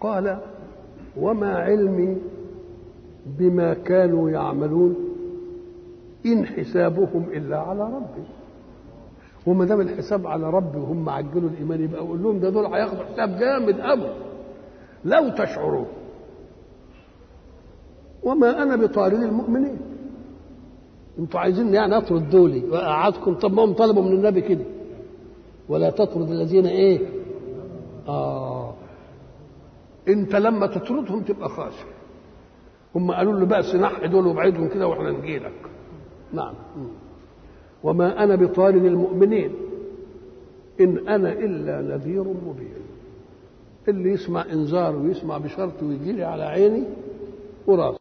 قال وما علمي بما كانوا يعملون إن حسابهم إلا على ربي وما دام الحساب على ربي وهم عجلوا الإيمان يبقى أقول لهم ده دول هياخدوا حساب جامد أوي لو تشعرون وما أنا بطارد المؤمنين انتوا عايزين يعني اطرد دولي واقعدكم طب ما هم طلبوا من النبي كده ولا تطرد الذين ايه اه انت لما تطردهم تبقى خاسر هم قالوا له بقى نحي دول وابعدهم كده واحنا نجي لك نعم وما انا بطارد المؤمنين ان انا الا نذير مبين اللي يسمع انذار ويسمع بشرط ويجي لي على عيني وراسي